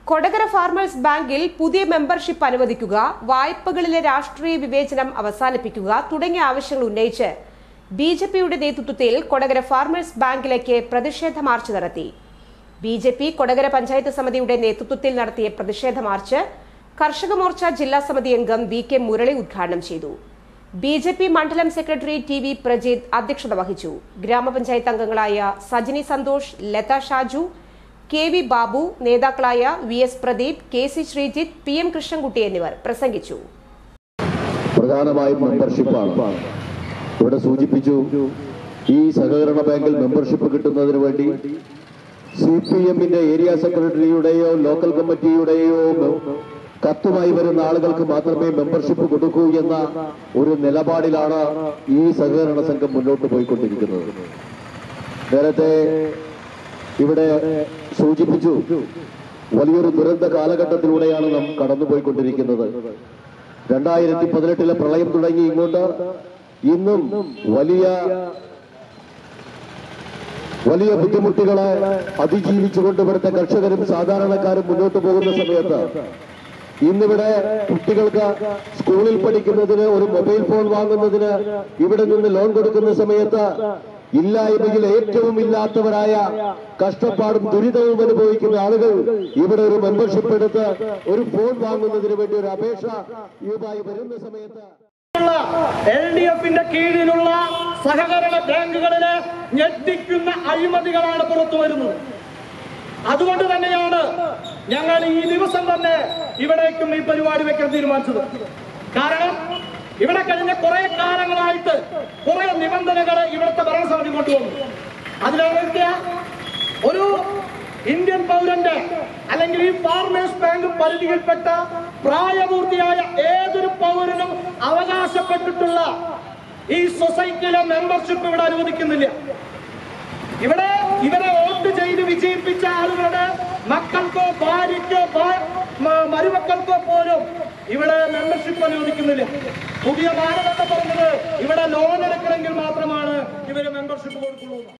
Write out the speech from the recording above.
Kodakara farmers ബാങ്കിൽ പുതിയ membership അനുവദിക്കുക വായ്പകളിലെ രാഷ്ട്രീയ വിവേചനം അവസാനിപ്പിക്കുക തുടങ്ങിയ ആവശ്യങ്ങൾ ഉന്നയിച്ച് ബി ജെ പിയുടെ നേതൃത്വത്തിൽ കൊടകര ഫാർമേഴ്സ് ബാങ്കിലേക്ക് പ്രതിഷേധ മാർച്ച് നടത്തി B J P Kodakara panchayat സമിതിയുടെ നേതൃത്വത്തിൽ നടത്തിയ പ്രതിഷേധ മാർച്ച് കർഷക മോർച്ച ജില്ലാ സമിതി അംഗം വി കെ മുരളി ഉദ്ഘാടനം ചെയ്തു ബി ജെ പി മണ്ഡലം സെക്രട്ടറി ടി വി പ്രജിത് അധ്യക്ഷത വഹിച്ചു ഗ്രാമപഞ്ചായത്ത് അംഗങ്ങളായ സജിനി സന്തോഷ് ലത ഷാജു കെ വി ബാബു നേതാക്കളായ V S Pradeep K C Sreejith P M Krishnankutty എന്നിവർ പ്രസംഗിച്ചു പ്രധാനമായും മെമ്പർഷിപ്പാണ് ഇവിടെ സൂചിപ്പിച്ചു ഈ സഹകരണ ബാങ്കിൽ മെമ്പർഷിപ്പ് കിട്ടുന്നതിന് വേണ്ടി സി പി എമ്മിന്റെ ഏരിയ സെക്രട്ടറിയുടെയോ ലോക്കൽ കമ്മിറ്റിയുടെയോ കത്തുമായി വരുന്ന ആളുകൾക്ക് മാത്രമേ മെമ്പർഷിപ്പ് കൊടുക്കൂ എന്ന ഒരു നിലപാടിലാണ് ഈ സഹകരണ സംഘം മുന്നോട്ട് പോയിക്കൊണ്ടിരിക്കുന്നത് നേരത്തെ ഇവിടെ സൂചിപ്പിച്ചു വലിയൊരു ദുരന്ത കാലഘട്ടത്തിലൂടെയാണ് നാം കടന്നുപോയിക്കൊണ്ടിരിക്കുന്നത് രണ്ടായിരത്തി പതിനെട്ടിലെ പ്രളയം തുടങ്ങി ഇങ്ങോട്ട് ഇന്നും വലിയ വലിയ ബുദ്ധിമുട്ടുകളെ അതിജീവിച്ചുകൊണ്ട് ഇവിടുത്തെ കർഷകരും സാധാരണക്കാരും മുന്നോട്ട് പോകുന്ന സമയത്ത് ഇന്നിവിടെ കുട്ടികൾക്ക് സ്കൂളിൽ പഠിക്കുന്നതിന് ഒരു മൊബൈൽ ഫോൺ വാങ്ങുന്നതിന് ഇവിടെ നിന്ന് ലോൺ കൊടുക്കുന്ന സമയത്ത് ഇല്ലായ്മയിൽ ഏറ്റവും ഇല്ലാത്തവരായ കഷ്ടപ്പാടും ദുരിതവും അനുഭവിക്കുന്ന ആളുകൾ ഇവിടെ ഒരു മെമ്പർഷിപ്പ് എടുത്ത് ഒരു ഫോൺ വാങ്ങുന്നതിന് വേണ്ടി ഒരു അപേക്ഷ ഇതുമായി വരുന്ന സമയത്ത് എൽ ഡി എഫിന്റെ കീഴിലുള്ള സഹകരണ ബാങ്കുകളിലെ ഞെട്ടിക്കുന്ന അഴിമതികളാണ് പുറത്തു വരുന്നത് അതുകൊണ്ട് തന്നെയാണ് ഞങ്ങൾ ഈ ദിവസം തന്നെ ഇവിടേക്കും ഈ പരിപാടി വെക്കാൻ തീരുമാനിച്ചത് കാരണം ഇവിടെ കഴിഞ്ഞ കുറെ കാലങ്ങളായിട്ട് കുറെ നിബന്ധനകൾ ഇവിടുത്തെ ഭരണസമിതി കൊണ്ടുവന്നു അതിലേതൊക്കെ ഒരു ഇന്ത്യൻ പൗരന്റെ അല്ലെങ്കിൽ ഈ ഫാർമേഴ്സ് ബാങ്ക് പരിധിയിൽപ്പെട്ട പ്രായപൂർത്തിയായ ഏതൊരു പൗരനും അവകാശപ്പെട്ടിട്ടുള്ള ഈ സൊസൈറ്റിയിലെ മെമ്പർഷിപ്പ് ഇവിടെ അനുവദിക്കുന്നില്ല ഇവിടെ ഇവരെ വോട്ട് ചെയ്ത് വിജയിപ്പിച്ച ആളുകളുടെ മക്കൾക്കോ ഭാര്യയ്ക്കോ ഭാ- മ- മരുമക്കൾക്കോ പോലും ഇവിടെ മെമ്പർഷിപ്പ് അനുവദിക്കുന്നില്ല പുതിയ മാനദണ്ഡം പറഞ്ഞത് ഇവിടെ ലോൺ എടുക്കണമെങ്കിൽ മാത്രമാണ് ഇവര് മെമ്പർഷിപ്പ് കൊടുക്കുള്ളൂ